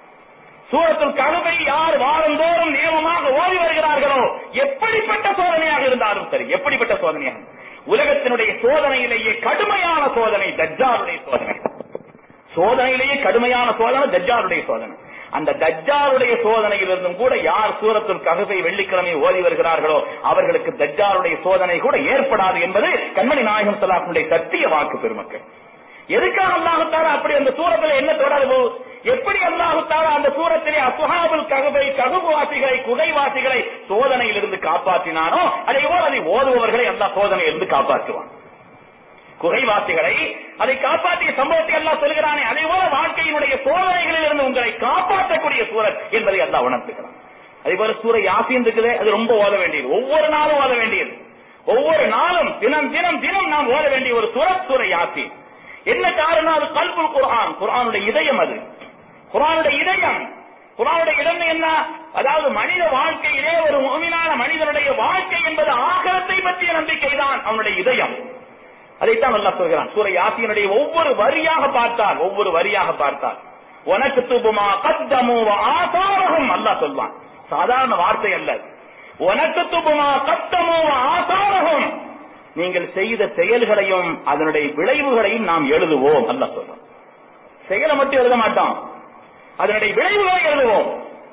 A: சூரத்துல் கழுவை யார் வாரந்தோறும் நியமமாக ஓதி வருகிறார்களோ எப்படிப்பட்ட சோதனையாக இருந்தாலும் சரி எப்படிப்பட்ட சோதனையாக உலகத்தினுடைய சோதனையிலேயே கடுமையான சோதனை தஜ்ஜாருடைய சோதனை சோதனையிலேயே கடுமையான சோதனை தஜ்ஜாருடைய சோதனை அந்த தஜ்ஜாருடைய சோதனையிலிருந்தும் கூட யார் சூரத்துல் ககுபை வெள்ளிக்கிழமை ஓதி வருகிறார்களோ அவர்களுக்கு தஜ்ஜாருடைய சோதனை கூட ஏற்படாது என்பது கண்மணி நாயகம் சலாசனுடைய சத்திய வாக்கு பெருமக்கள் எதுக்காக அல்லாஹுத்தாரா அப்படி அந்த சூரத்துல என்ன தொடர்பு எப்படி அல்லாஹுத்தாரா அந்த சூரத்திலே அசுஹாபுல் ககுபை ககுவாசிகளை குகைவாசிகளை சோதனையிலிருந்து காப்பாற்றினானோ அதே போல அதை ஓதுபவர்களை அல்லாஹ் சோதனையிலிருந்து காப்பாற்றுவான் குகைவாசிகளை அதை காப்பாற்றிய சம்பவத்தை எல்லாம் சொல்கிறானே அதே போல வாழ்க்கையினுடைய சோதனைகளில் இருந்து உங்களை காப்பாற்றக்கூடிய சூரத் என்பதை எல்லாம் உணர்த்துகிறான் அதே போல சூர யாசின் இருக்குது அது ரொம்ப ஓத வேண்டியது ஒவ்வொரு நாளும் ஓத வேண்டியது ஒவ்வொரு நாளும் தினம் தினம் தினம் நாம் ஓத வேண்டிய ஒரு சூரத் சூர யாசின் என்ன காரணம் அது கல்புல் குர்ஆன் குர்ஆனுடைய இதயம் அது குர்ஆனுடைய இதயம் குர்ஆனுடைய இடம் என்ன அதாவது மனித வாழ்க்கையிலே ஒரு முழுமையான மனிதனுடைய வாழ்க்கை என்பது ஆகலத்தை பற்றிய நம்பிக்கை தான் அவனுடைய இதயம் அதைத்தான் நல்லா சொல்கிறான் சூரை யாசியனுடைய ஒவ்வொரு வரியாக பார்த்தால் ஒவ்வொரு வரியாக பார்த்தால் உனக்கு துபுமா கத்தமோ ஆசாரகம் அல்லா சொல்வான் சாதாரண வார்த்தை அல்ல உனக்கு துபுமா கத்தமோ ஆசாரகம் நீங்கள் செய்த செயல்களையும் அதனுடைய விளைவுகளையும் நாம் எழுதுவோம் அல்ல சொல்றோம் செயலை மட்டும் எழுத மாட்டோம் அதனுடைய விளைவுகளை எழுதுவோம்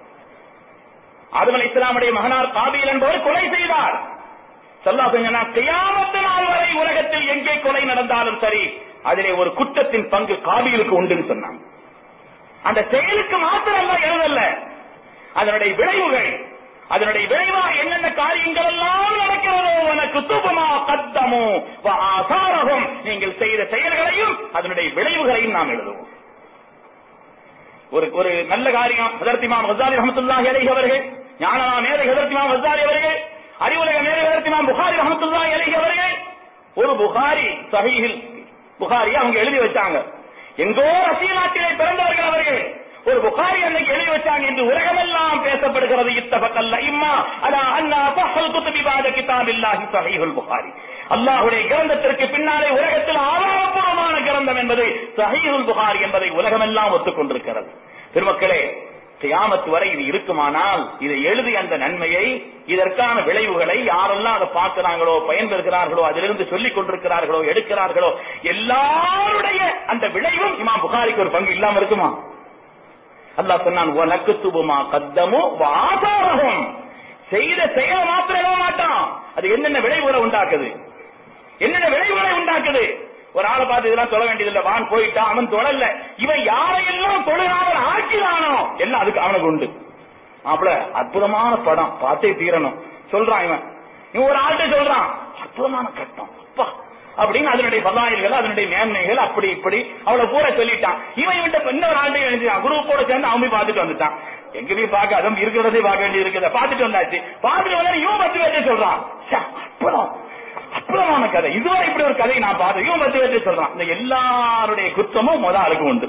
A: ஆதம் இஸ்லாமுடைய மகனார் காபில் என்பவர் கொலை செய்தார் சொல்லா சொன்னா கியாமத்து நாள் வரை உலகத்தில் எங்கே கொலை நடந்தாலும் சரி அதிலே ஒரு குற்றத்தின் பங்கு காபிலுக்கு உண்டுன்னு சொன்னாங்க அந்த செயலுக்கு மாத்திரம் எழுதல்ல அதனுடைய விளைவுகள் அதனுடைய விளைவாக என்னென்ன காரியங்கள் எல்லாம் நடக்கிறதோ உனக்கு துபமா கத்தமோ ஆசாரகம் நீங்கள் செய்த செயல்களையும் அதனுடைய விளைவுகளையும் நாம் எழுதுவோம் ஒரு ஒரு நல்ல காரியம் ஹதர்த்திமாம் ஹசாரி ரஹமத்துல்லாஹி அலைஹி அவர்கள் ஞானமா மேதை ஹதர்த்திமாம் ஹசாரி அவர்கள் அறிவுலக மேதை ஹதர்த்திமாம் புகாரி ரஹமத்துல்லாஹி அலைஹி அவர்கள் ஒரு புகாரி சஹீஹில் புகாரி அவங்க எழுதி வச்சாங்க எங்கோ ரஷ்ய நாட்டிலே பிறந்தவர்கள் அவர்கள் ஒரு புகாரி அன்னைக்கு எழுதி வச்சாங்க என்று உலகமெல்லாம் பேசப்படுகிறது இத்தபக்கல்ல இம்மா அலா அண்ணா பஹல் குத்துபி பாத கிதாப் இல்லாஹி சஹீஹுல் புகாரி அல்லாஹுடைய கிரந்தத்திற்கு பின்னாலே உலகத்தில் ஆதாரபூர்வமான கிரந்தம் என்பது சஹீஹுல் புகாரி என்பதை உலகமெல்லாம் ஒத்துக்கொண்டிருக்கிறது பெருமக்களே கியாமத்து வரை இது இருக்குமானால் இதை எழுதி அந்த நன்மையை இதற்கான விளைவுகளை யாரெல்லாம் அதை பார்க்கிறாங்களோ பயன்பெறுகிறார்களோ அதிலிருந்து சொல்லிக் கொண்டிருக்கிறார்களோ எடுக்கிறார்களோ எல்லாருடைய அந்த விளைவும் இமாம் புகாரிக்கு ஒரு பங்கு இல்லாம இருக்குமா அல்லாஹ் சொன்னான் உனக்கு துபுமா கத்தமோ ஆசாரகம் செய்த செயல் மாத்திரம் எழுத மாட்டான் அது என்னென்ன விளைவுகளை உண்டாக்குது என்னென்ன விளைவுகளை உண்டாக்குது ஒரு ஆளை பார்த்து இதெல்லாம் தொழ வேண்டியதில்லை வான் போயிட்டான் அவன் தொழல இவன் யாரையெல்லாம் தொழுகாமல் ஆக்கினானோ எல்லாம் அதுக்கு அவனுக்கு உண்டு மாப்பிள அற்புதமான படம் பார்த்தே தீரணும் சொல்றான் இவன் இவன் ஒரு ஆள்கிட்ட சொல்றான் அற்புதமான கட்டம் அப்பா அப்படின்னு அதனுடைய பதாயில்கள் அதனுடைய மேன்மைகள் அப்படி இப்படி அவளை பூரா சொல்லிட்டான் இவன் இவன் இன்னொரு ஆள்கிட்ட எழுதிட்டான் குரூப்போட சேர்ந்து அவன் போய் பார்த்துட்டு வந்துட்டான் எங்க போய் பார்க்க அதுவும் இருக்கிறதே பார்க்க வேண்டியது இருக்குத பார்த்துட்டு வந்தாச்சு பார்த்துட்டு வந்தா இவன் பத்து பேர்ட்டே சொல்றான் ச்சே, அற்புதம் அற்புதமான கதை இதுவரை இப்படி ஒரு கதையை நான் பார்த்தேன் இவன் பத்து பேர்ட்டே சொல்றான் இந்த எல்லாருடைய குத்தமும் முத ஆளுக்கு உண்டு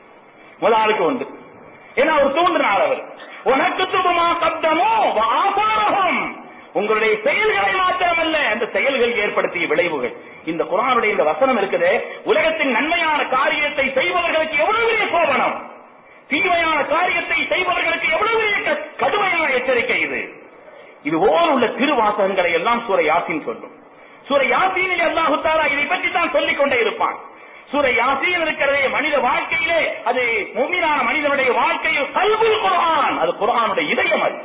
A: முத ஆளுக்கு உண்டு ஏன்னா அவர் தூண்டுனார் அவர் உனக்கு துபமா கப்தமோ ஆசாரகம் உங்களுடைய செயல்களை மாத்திரமல்ல அந்த செயல்கள் ஏற்படுத்திய விளைவுகள் இந்த குரானுடைய இந்த வசனம் இருக்குது உலகத்தின் நன்மையான காரியத்தை செய்பவர்களுக்கு எவ்வளவு பெரிய கோபனம் தீமையான காரியத்தை செய்பவர்களுக்கு எவ்வளவு பெரிய க- கடுமையான எச்சரிக்கை இது இது போல் உள்ள திருவாசகங்களை எல்லாம் சூரை யாசின் சொல்லும் சூரை யாசீனில் அல்லாஹு தாலா இதை பற்றி தான் சொல்லிக் கொண்டே இருப்பான் சூரை யாசீன் இருக்கிறதே மனித வாழ்க்கையிலே அது மும்மினான மனிதனுடைய வாழ்க்கையில் கல்புல் குர்ஆன் அது குர்ஆனுடைய இதயம் அது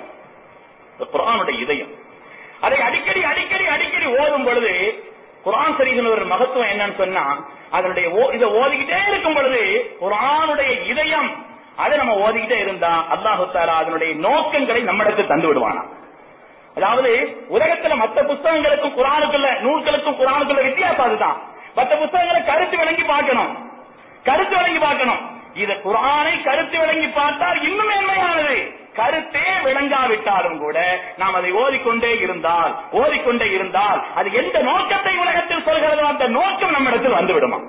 A: அது குர்ஆனுடைய இதயம் அதை அடிக்கடி அடிக்கடி அடிக்கடி ஓதும் பொழுது குர்ஆன் ஷரீஃபின் ஒரு மகத்துவம் என்னன்னு சொன்னா அதனுடைய ஓ- இதை ஓதிக்கிட்டே இருக்கும் பொழுது குர்ஆனுடைய இதயம் அதை நம்ம ஓதிக்கிட்டே இருந்தா அல்லாஹு தாலா அதனுடைய நோக்கங்களை நம்மிடத்தில் தந்து விடுவானா அதாவது உலகத்துல மத்த புஸ்தகங்களுக்கும் குரானுக்குள்ள நூல்களுக்கும் குரானுக்குள்ள வித்தியாசம் அதுதான் மத்த புஸ்தகங்களை கருத்து விளங்கி பார்க்கணும் கருத்து விளங்கி பார்க்கணும் இத குரானை கருத்து விளங்கி பார்த்தால் இன்னும் மேன்மையானது கருத்தே விளங்காவிட்டாலும் கூட நாம் அதை ஓதிக்கொண்டே இருந்தால் ஓதிக்கொண்டே இருந்தால் அது எந்த நோக்கத்தை உலகத்தில் சொல்கிறதோ அந்த நோக்கம் நம்மிடத்தில் வந்து விடுமா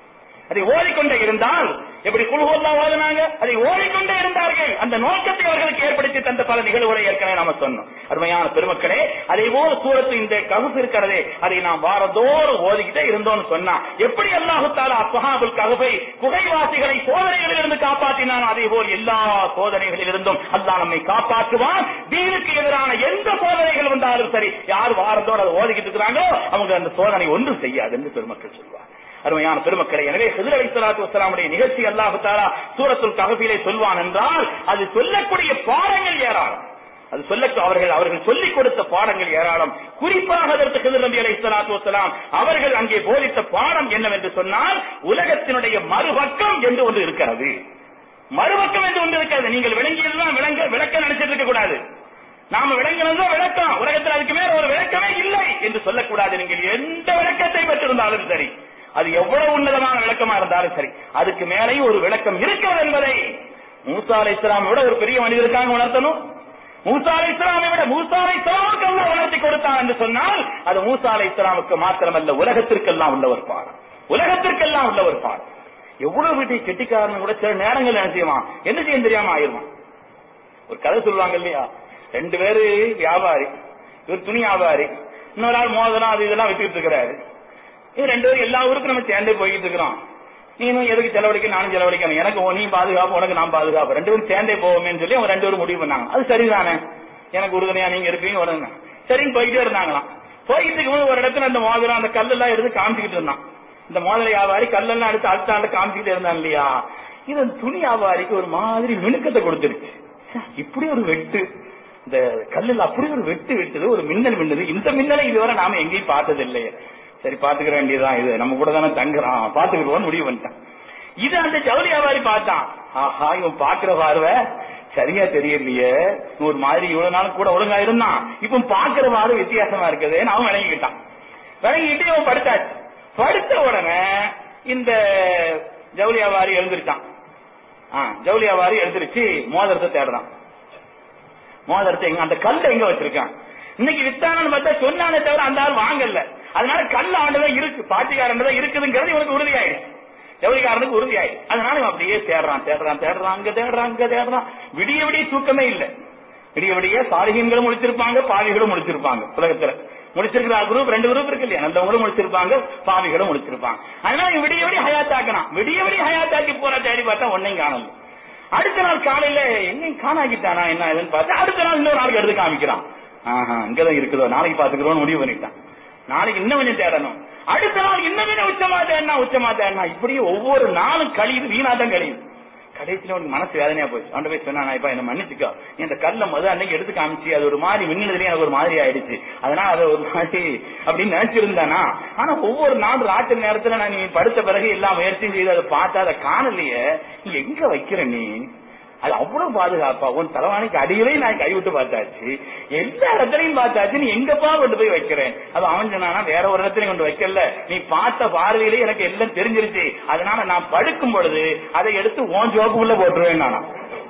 A: அதை ஓதிக்கொண்டே இருந்தால் எப்படி குழுவெல்லாம் ஓதினாங்க அதை ஓதிக்கொண்டே இருந்தார்கள் அந்த நோக்கத்தை அவர்களுக்கு ஏற்படுத்தி தந்த பல நிகழ்வுகளை ஏற்கனவே நாம சொன்னோம் அருமையான பெருமக்களே அதே போல சூரத்து இந்த ககுப்பு இருக்கிறதே அதை நாம் வாரந்தோறும் ஓதிக்கிட்டே இருந்தோம்னு சொன்னா எப்படி அல்லாஹு தாலா அஸ்ஹாபுல் ககுபை குகைவாசிகளை சோதனைகளிலிருந்து காப்பாற்றினான் அதே போல் எல்லா சோதனைகளிலிருந்தும் அல்லாஹ் நம்மை காப்பாற்றுவான் தீனுக்கு எதிரான எந்த சோதனைகள் வந்தாலும் சரி யார் வாரத்தோடு அதை ஓதிக்கிட்டு இருக்கிறாங்களோ அவங்க அந்த சோதனை ஒன்றும் செய்யாது என்று பெருமக்கள் சொல்வார் அருமையான பெருமக்களை எனவே ஹிதர் அலி சலாத்து வசலாமுடைய நிகழ்ச்சி அல்லாஹு தாலா சூரத்துல் கஹபிலே சொல்வான் என்றால் அது சொல்லக்கூடிய பாடங்கள் ஏராளம் அது சொல்ல அவர்கள் அவர்கள் சொல்லிக் கொடுத்த பாடங்கள் ஏராளம் குறிப்பாக அதற்கு ஹிதர் நபி அலை சலாத்து வசலாம் அவர்கள் அங்கே போதித்த பாடம் என்னவென்று சொன்னால் உலகத்தினுடைய மறுபக்கம் என்று ஒன்று இருக்கிறது மறுபக்கம் என்று ஒன்று இருக்கிறது நீங்கள் விளங்கியதுதான் விளங்க விளக்க நினைச்சிட்டு இருக்க கூடாது நாம விளங்கினதோ விளக்கம் உலகத்தில் அதுக்கு மேல ஒரு விளக்கமே இல்லை என்று சொல்லக்கூடாது நீங்கள் எந்த விளக்கத்தை பெற்றிருந்தாலும் சரி அது எவ்வளவு உன்னதமான விளக்கமா இருந்தாலும் சரி அதுக்கு மேலேயும் ஒரு விளக்கம் இருக்கிறது என்பதை மூசா அலை இஸ்லாமை விட ஒரு பெரிய மனிதருக்காக உணர்த்தணும் மூசா அலை இஸ்லாமை விட மூசா அலை இஸ்லாமுக்கு அல்லாஹ் உணர்த்தி கொடுத்தான் என்று சொன்னால் அது மூசா அலை இஸ்லாமுக்கு மாத்திரமல்ல உலகத்திற்கெல்லாம் உள்ள ஒரு பாடம் உலகத்திற்கெல்லாம் உள்ள ஒரு பாடம் எவ்வளவு வீட்டை கெட்டிக்காரன் கூட சில நேரங்கள் என்ன செய்வான் என்ன செய்ய தெரியாம ஆயிருவான் ஒரு கதை சொல்லுவாங்க இல்லையா ரெண்டு பேரு வியாபாரி இவர் துணி வியாபாரி இன்னொரு ஆள் மோதிரம் அது இதெல்லாம் வித்துட்டு இருக்கிறாரு இது ரெண்டு பேரும் எல்லா ஊருக்கும் நம்ம சேர்ந்தே போய்கிட்டு இருக்கிறோம் நீனும் எதுக்கு செலவழிக்க நானும் செலவழிக்கணும் எனக்கு உன் நீ பாதுகாப்பு உனக்கு நான் பாதுகாப்பு ரெண்டு பேரும் சேர்ந்தே போவோமேன்னு சொல்லி அவங்க ரெண்டு பேரும் முடிவு பண்ணாங்க அது சரிதானே எனக்கு உறுதுணையா நீங்க இருப்பீங்க உடனே சரின்னு போயிட்டே இருந்தாங்களாம் போயிட்டு இருக்கும்போது ஒரு இடத்துல அந்த மோதிரம் அந்த கல்லெல்லாம் எடுத்து காமிச்சுக்கிட்டு இருந்தான் இந்த மோதிர வியாபாரி கல்லெல்லாம் எடுத்து அடுத்த ஆண்டு காமிச்சுக்கிட்டே இருந்தான் இல்லையா இது அந்த துணி வியாபாரிக்கு ஒரு மாதிரி மினுக்கத்தை கொடுத்துருச்சு ச்சே, இப்படி ஒரு வெட்டு இந்த கல்லுல அப்படி ஒரு வெட்டு வெட்டுது ஒரு மின்னல் மின்னது இந்த மின்னலை இதுவரை நாம எங்கேயும் பார்த்தது இல்லையே சரி பாத்துக்கிற வேண்டியதுதான் இது நம்ம கூட தானே தங்குறான் பாத்துக்கிடுவோம் முடிவு பண்ணிட்டான் இது அந்த ஜவுளி வியாபாரி பார்த்தான் ஆஹா இவன் பாக்குற பார்வை சரியா தெரியலையே ஒரு மாதிரி இவ்வளவு நாள் கூட ஒழுங்கா இருந்தான் இப்ப பாக்குற பார்வை வித்தியாசமா இருக்குதுன்னு அவன் விளங்கிக்கிட்டான் விளங்கிட்டு இவன் படுத்தாச்சு படுத்த உடனே இந்த ஜவுளி வியாபாரி எழுந்திருச்சான் ஆ, ஜவுளி வியாபாரி எழுந்திருச்சு மோதிரத்தை தேடுறான் மோதிரத்தை எங்க அந்த கல்லை எங்க வச்சிருக்கான் இன்னைக்கு வித்தானு பார்த்தா சொன்னானே தவிர அந்த ஆள் வாங்கல அதனால கல் ஆண்டுதான் இருக்கு பாட்டிக்காரன் தான் இருக்குதுங்கிறது இவனுக்கு உறுதியாயிடுச்சு ஜவுளிக்காரனுக்கு உறுதியாயிடுச்சு அதனால இவன் அப்படியே தேடுறான் தேடுறான் தேடுறான் அங்க தேடுறான் அங்க தேடுறான் விடிய விடிய தூக்கமே இல்ல விடிய விடிய சாலிகங்களும் முடிச்சிருப்பாங்க பாவிகளும் முடிச்சிருப்பாங்க உலகத்துல முடிச்சிருக்கிற குரூப் ரெண்டு குரூப் இருக்கு இல்லையா நல்லவங்களும் முடிச்சிருப்பாங்க பாவிகளும் முடிச்சிருப்பாங்க அதனால இவன் விடிய விடிய ஹயாத்தாக்கணும் விடிய விடிய ஹயாத்தாக்கி போற தேடி பார்த்தா ஒன்னையும் காணல அடுத்த நாள் காலையில எங்கேயும் காணாக்கிட்டானா என்ன இதுன்னு பார்த்தா அடுத்த நாள் இன்னொரு நாளைக்கு எடுத்து காமிக்கிறான் ஆஹா இங்கதான் இருக்குதோ நாளைக்கு பாத்துக்கிறோம்னு முடிவு பண்ணிட்டான் நாளைக்கு இன்னும் கொஞ்சம் தேடணும் அடுத்த நாள் இன்னும் கொஞ்சம் உச்சமா தேடனா உச்சமா தேடனா இப்படியே ஒவ்வொரு நாளும் கழியுது வீணா தான் கழியுது கடைசியில உனக்கு மனசு வேதனையா போச்சு அவன் போய் சொன்னா இப்ப என்ன மன்னிச்சுக்கோ நீ அந்த கல்ல முத அன்னைக்கு எடுத்து காமிச்சு அது ஒரு மாதிரி மின்னதுலயே எனக்கு ஒரு மாதிரி ஆயிடுச்சு அதனால அது ஒரு மாதிரி அப்படின்னு நினைச்சிருந்தானா ஆனா ஒவ்வொரு நாள் ராத்திரி நேரத்துல நான் நீ படுத்த பிறகு எல்லா முயற்சியும் செய்து அதை பார்த்தா அதை காணலையே நீ எங்க வைக்கிற நீ
B: அது அவ்வளவு பாதுகாப்பா உன் தலைவாணிக்கு அடியிலே நான் கைவிட்டு பார்த்தாச்சு எல்லா இடத்துலயும் பார்த்தாச்சு நீ எங்கப்பா கொண்டு போய் வைக்கிறேன் அது அவன் சொன்னானா வேற ஒரு இடத்துலயும் கொண்டு வைக்கல நீ பார்த்த பார்வையிலே எனக்கு எல்லாம் தெரிஞ்சிருச்சு அதனால நான் படுக்கும் பொழுது அதை எடுத்து ஓன் ஜோப்புக்குள்ள போட்டுருவேன் நானா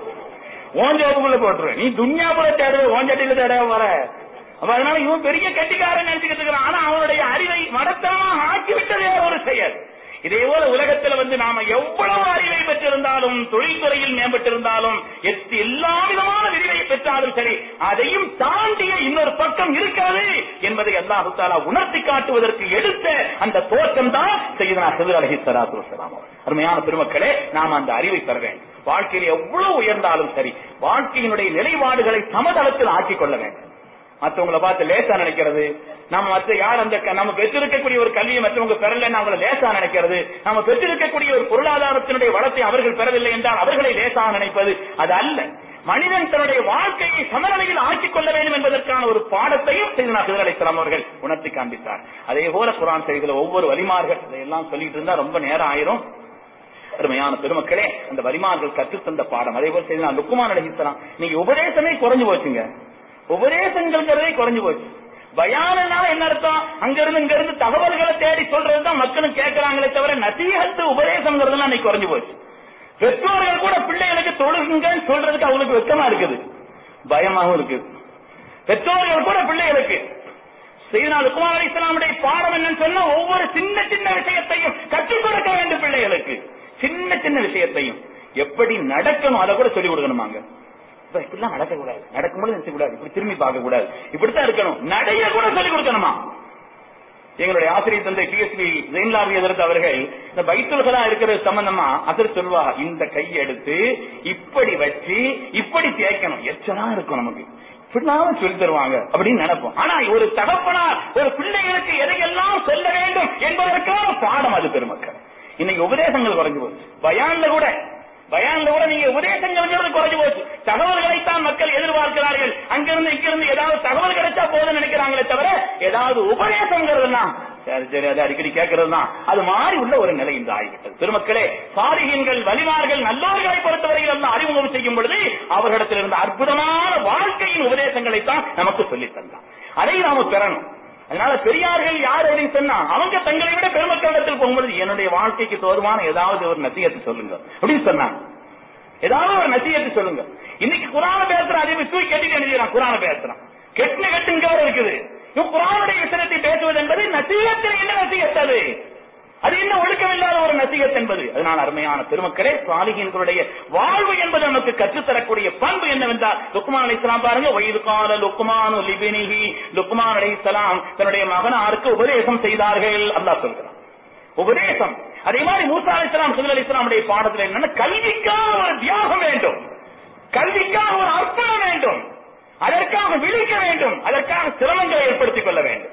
B: ஓன் ஜோப்புக்குள்ள போட்டுருவேன் நீ துன்யாபுல தேடுற ஓன் சட்டியில தேட வர அப்ப அதனால இவன் பெரிய கட்டிக்காரன் நினைச்சுக்கிட்டு இருக்கிறான் ஆனா அவனுடைய அறிவை மடத்தனமாக ஆக்கிவிட்டதே ஒரு செயல் இதே போல உலகத்துல வந்து நாம எவ்வளவு அறிவை பெற்றிருந்தாலும் தொழில்துறையில் மேம்பட்டிருந்தாலும் எத்- எல்லா விதமான விரிவை பெற்றாலும் சரி அதையும் தாண்டிய இன்னொரு பக்கம் இருக்கிறது என்பதை அல்லாஹு தாலா உணர்த்தி காட்டுவதற்கு எடுத்த அந்த தோற்றம் தான் செய்தனா சிதர் அலஹி சலாத்து வசலாம் அருமையான பெருமக்களே நாம் அந்த அறிவை பெற வேண்டும் வாழ்க்கையில் எவ்வளவு உயர்ந்தாலும் சரி வாழ்க்கையினுடைய நிலைப்பாடுகளை சமதளத்தில் ஆக்கிக் கொள்ள வேண்டும் மத்தவங்களை பார்த்து லேசா நினைக்கிறது நம்ம மற்ற யார் அந்த க- நம்ம பெற்றிருக்கக்கூடிய ஒரு கல்வியை மற்றவங்க பெறலன்னு அவங்களை லேசா நினைக்கிறது நம்ம பெற்றிருக்கக்கூடிய ஒரு பொருளாதாரத்தினுடைய வளத்தை அவர்கள் பெறவில்லை என்றால் அவர்களை லேசாக நினைப்பது அது அல்ல மனிதன் தன்னுடைய வாழ்க்கையை சமநிலையில் ஆக்கிக் கொள்ள வேண்டும் என்பதற்கான ஒரு பாடத்தையும் செய்தனா சிதர் அலிஸ்லாம் அவர்கள் உணர்த்தி காண்பித்தார் அதே போல குரான் செய்தியில ஒவ்வொரு வலிமார்கள் இதையெல்லாம் சொல்லிட்டு இருந்தா ரொம்ப நேரம் ஆயிரும் அருமையான பெருமக்களே அந்த வலிமார்கள் கற்றுத்தந்த பாடம் அதே போல செய்தனா லுக்குமான் அழகித்தலாம் நீங்க உபதேசமே குறைஞ்சு போச்சுங்க உபதேசங்கள்ங்கிறதே குறைஞ்சு போச்சு பயானனால என்ன அர்த்தம் அங்க இருந்து இங்க இருந்து தகவல்களை தேடி சொல்றதுதான் மக்களும் கேட்கறாங்களே தவிர நசீகத்து உபதேசங்கிறதுலாம் இன்னைக்கு குறைஞ்சு போச்சு பெற்றோர்கள் கூட பிள்ளைகளுக்கு தொழுகுங்கன்னு சொல்றதுக்கு அவங்களுக்கு வெக்கமா இருக்குது பயமாவும் இருக்குது பெற்றோர்கள் கூட பிள்ளைகளுக்கு செய்தனா லுக்மான் அலி இஸ்லாமுடைய பாடம் என்னன்னு சொன்னா ஒவ்வொரு சின்ன சின்ன விஷயத்தையும் கற்றுக் கொடுக்க வேண்டும் பிள்ளைகளுக்கு சின்ன சின்ன விஷயத்தையும் எப்படி நடக்கணும் அதை கூட சொல்லிக் கொடுக்கணுமாங்க இப்ப இப்படிலாம் நடக்க கூடாது நடக்கும்போது நினைச்ச கூடாது இப்படி திரும்பி பார்க்க கூடாது இப்படித்தான் இருக்கணும் நடைய கூட சொல்லிக் கொடுக்கணுமா எங்களுடைய ஆசிரியர் தந்தை பிஎஸ்பி ஜெயின்லாபி எதிர்த்து அவர்கள் இந்த பைத்துல்களா இருக்கிறது சம்பந்தமா அதர் சொல்வா இந்த கையை எடுத்து இப்படி வச்சு இப்படி தேய்க்கணும் எச்சனா இருக்கும் நமக்கு இப்படிலாம் சொல்லி தருவாங்க அப்படின்னு நினைப்போம் ஆனா ஒரு தகப்பனார் ஒரு பிள்ளைகளுக்கு எதையெல்லாம் சொல்ல வேண்டும் என்பதற்கான பாடம் அது பெருமக்கள் இன்னைக்கு உபதேசங்கள் குறைஞ்சு போச்சு பயான்ல கூட பயான்ல கூட நீங்க உபதேசங்கள் குறைஞ்சு போச்சு தகவல்களைத்தான் மக்கள் எதிர்பார்க்கிறார்கள் அங்கிருந்து இங்கிருந்து ஏதாவது தகவல் கிடைச்சா போதும் நினைக்கிறாங்களே தவிர ஏதாவது உபதேசங்கிறதுலாம் சரி சரி அது அடிக்கடி கேட்கறது தான் அது மாறி உள்ள ஒரு நிலை இந்த ஆகிவிட்டது பெருமக்களே சாரிகங்கள் வலிமார்கள் நல்லோர்களை பொறுத்தவரையில் எல்லாம் அறிமுகம் செய்யும் பொழுது அவர்களிடத்தில் இருந்த அற்புதமான வாழ்க்கையின் உபதேசங்களை தான் நமக்கு சொல்லித் தந்தான் அதை நாம பெறணும் அதனால பெரியார்கள் யார் அப்படின்னு சொன்னா அவங்க தங்களை விட பெருமக்களிடத்தில் போகும்போது என்னுடைய வாழ்க்கைக்கு தோதுமான ஏதாவது ஒரு நசியத்தை சொல்லுங்க அப்படின்னு சொன்னாங்க ஏதாவது ஒரு நசியத்தை சொல்லுங்க இன்னைக்கு குரான பேசுறான் அதே மாதிரி தூக்கி கட்டி எழுதிக்கிறான் குரான பேசுறான் கெட்டின கட்டுங்க இருக்குது இவன் குரானுடைய விஷயத்தை பேசுவது என்பது நசீகத்தில் என்ன நசீகத் அது அது என்ன ஒழுக்கமில்லாத ஒரு நசீகத் என்பது அதனால் அருமையான பெருமக்களே சாலிகின்களுடைய வாழ்வு என்பது நமக்கு கற்றுத்தரக்கூடிய பண்பு என்னவென்றால் லுக்மான் அலி இஸ்லாம் பாருங்க வயது கால லுக்மானு லிபினிஹி லுக்மான் அலி இஸ்லாம் தன்னுடைய மகனாருக்கு உபதேசம் செய்தார்கள் அல்லாஹ் சொல்கிறான் உபதேசம் அதே மாதிரி மூசா அலி இஸ்லாம் சுதல் அலி இஸ்லாமுடைய பாடத்தில் என்னன்னா கல்விக்காக ஒரு தியாகம் வேண்டும் கல்விக்காக ஒரு அர்ப்பணம் வேண்டும் அதற்காக விழிக்க வேண்டும் அதற்காக சிரமங்களை ஏற்படுத்திக் கொள்ள வேண்டும்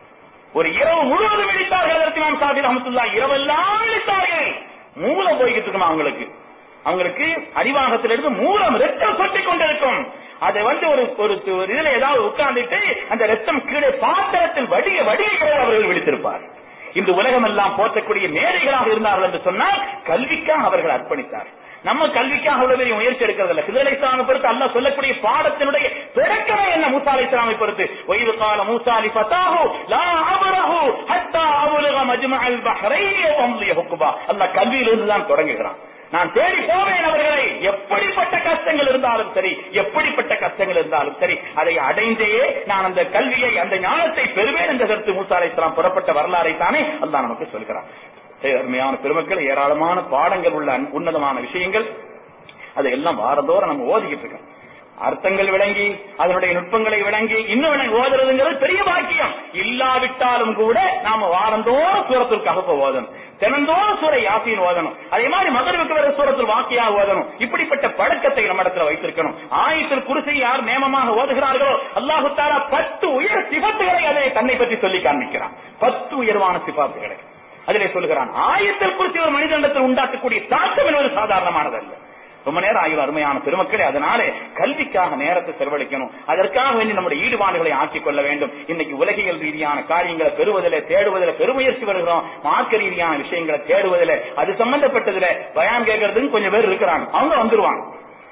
B: ஒரு இரவு முழுவதும் விழித்தார்கள் அதற்கு நாம் சாதி ரஹமத்துல்லா இரவெல்லாம் விழித்தார்கள் மூலம் போய்கிட்டு இருக்குமா அவங்களுக்கு அவங்களுக்கு அடிவாகத்திலிருந்து மூலம் ரத்தம் சொட்டிக் கொண்டிருக்கும் அதை வந்து ஒரு ஒரு ஒரு இதுல ஏதாவது உட்கார்ந்துட்டு அந்த ரத்தம் கீழே பாத்திரத்தில் வடிய வடிய அவர்கள் விழித்திருப்பார் இந்த உலகம் எல்லாம் போற்றக்கூடிய மேதைகளாக இருந்தார்கள் என்று சொன்னால் கல்விக்காக அவர்கள் அர்ப்பணித்தார் நம்ம கல்விக்காக அவ்வளவு பெரிய முயற்சி எடுக்கிறது இல்ல சிதலை இஸ்லாமை பொறுத்து அல்லாஹ் சொல்லக்கூடிய பாடத்தினுடைய தொடக்கமே என்ன மூசா அலி இஸ்லாமை பொறுத்து ஒய்வு கால மூசா அலி ஃபதாஹு லா அபரஹு ஹத்தா அபுலக மஜ்மஅல் பஹ்ரைன் வம்லிய ஹுக்குபா அல்லாஹ் கல்வியிலிருந்து தான் தொடங்குகிறான் நான் தேடி போவேன் அவர்களை எப்படிப்பட்ட கஷ்டங்கள் இருந்தாலும் சரி எப்படிப்பட்ட கஷ்டங்கள் இருந்தாலும் சரி அதை அடைந்தே நான் அந்த கல்வியை அந்த ஞானத்தை பெறுவேன் என்ற கருத்து மூசா அலை இஸ்லாம் புறப்பட்ட வரலாறை தானே அல்லாஹ் நமக்கு சொல்கிறான் அருமையான பெருமக்கள் ஏராளமான பாடங்கள் உள்ள அன்- உன்னதமான விஷயங்கள் அதையெல்லாம் வாரந்தோறும் நம்ம ஓதிக்கிட்டு இருக்கோம் அர்த்தங்கள் விளங்கி அதனுடைய நுட்பங்களை விளங்கி இன்னும் விளங்கி ஓதுறதுங்கிறது பெரிய பாக்கியம் இல்லாவிட்டாலும் கூட நாம வாரந்தோறும் சூரத்தில் ககப்ப ஓதணும் தினந்தோறும் சூரை யாசின் ஓதணும் அதே மாதிரி மகரிவுக்கு வர சூரத்தில் வாக்கியா ஓதணும் இப்படிப்பட்ட பழக்கத்தை நம்ம இடத்துல வைத்திருக்கணும் ஆயத்தில் குருசை யார் நேமமாக ஓதுகிறார்களோ அல்லாஹு தாலா பத்து உயர் சிபத்துகளை அதை தன்னை பற்றி சொல்லி காண்பிக்கிறான் பத்து உயர்வான சிபாத்துகளை அதிலே சொல்கிறான் ஆயத்தில் குறித்து ஒரு மனிதனிடத்தில் உண்டாக்கக்கூடிய தாக்கம் என்பது சாதாரணமானதல்ல ரொம்ப நேரம் ஆகிய அருமையான பெருமக்களே அதனாலே கல்விக்காக நேரத்தை செலவழிக்கணும் அதற்காக வேண்டி நம்முடைய ஈடுபாடுகளை ஆக்கிக் கொள்ள வேண்டும் இன்னைக்கு உலகியல் ரீதியான காரியங்களை பெறுவதில் தேடுவதில் பெருமுயற்சி வருகிறோம் மார்க்க ரீதியான விஷயங்களை தேடுவதில் அது சம்பந்தப்பட்டதுல பயான் கேட்கறதுன்னு கொஞ்சம் பேர் இருக்கிறாங்க அவங்க வந்துருவாங்க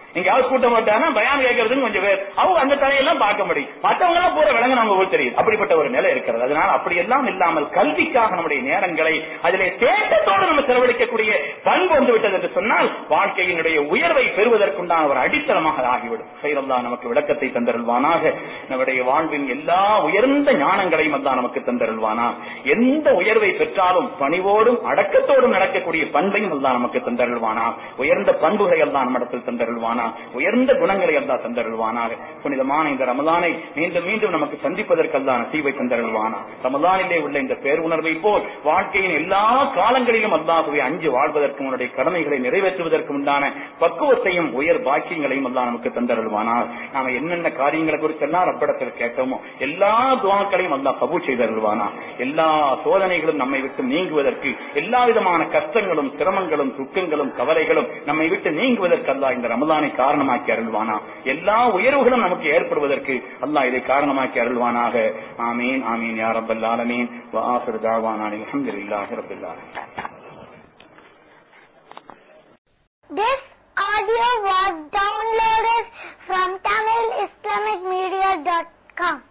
B: எங்கேயாவது கூட்டம் போட்டானா பயான் கேட்கறதுக்கு கொஞ்சம் பேர் அவங்க அந்த தலையெல்லாம் பார்க்க முடியும் மற்றவங்க எல்லாம் பூரா விளங்குனவங்க போல் தெரியும் அப்படிப்பட்ட ஒரு நிலை இருக்கிறது அதனால அப்படி எல்லாம் இல்லாமல் கல்விக்காக நம்முடைய நேரங்களை அதிலே தேட்டத்தோடு நம்ம செலவழிக்கக்கூடிய பண்பு வந்து விட்டது என்று சொன்னால் வாழ்க்கையினுடைய உயர்வை பெறுவதற்குண்டான ஒரு அடித்தளமாக அது ஆகிவிடும் சைரல்லா நமக்கு விளக்கத்தை தந்தருள்வானாக நம்முடைய வாழ்வின் எல்லா உயர்ந்த ஞானங்களையும் அல்லா நமக்கு தந்தருள்வானா எந்த உயர்வை பெற்றாலும் பணிவோடும் அடக்கத்தோடும் நடக்கக்கூடிய பண்பையும் அல்லா நமக்கு தந்தருள்வானா உயர்ந்த பண்புகளை எல்லாம் நம்மிடத்தில் தந்தருள்வானா உயர்ந்த குணங்களை எல்லாம் தந்தருள்வானாக புனிதமான இந்த ரமலானை மீண்டும் மீண்டும் நமக்கு சந்திப்பதற்கெல்லாம் நசீவை தந்தருள்வானா ரமலானிலே உள்ள இந்த பேருணர்வை போல் வாழ்க்கையின் எல்லா காலங்களிலும் அல்லாஹுவை அஞ்சு வாழ்வதற்கும் உன்னுடைய கடமைகளை நிறைவேற்றுவதற்கு உண்டான பக்குவத்தையும் உயர் பாக்கியங்களையும் எல்லாம் நமக்கு தந்தருள்வானா நாம என்னென்ன காரியங்களை குறிச்செல்லாம் ரப்படத்தில் கேட்டோமோ எல்லா துவாக்களையும் அல்லாஹ் கபூல் செய்தருள்வானா எல்லா சோதனைகளும் நம்மை விட்டு நீங்குவதற்கு எல்லா விதமான கஷ்டங்களும் சிரமங்களும் துக்கங்களும் கவலைகளும் நம்மை விட்டு நீங்குவதற்கு அல்லாஹ் இந்த ரமலானை காரணமாக்கி அருள்வானா எல்லா உயர்வுகளும் நமக்கு ஏற்படுவதற்கு அல்லாஹ் இதை காரணமாக்கி அருள்வானாக ஆமீன் ஆமீன் யா ரப்பல் ஆலமீன் வ ஆஃபிரு தஅவானா அல்ஹம்துலில்லாஹி ரப்பில் ஆலமீன்
C: This audio was downloaded from TamilIslamicMedia.com.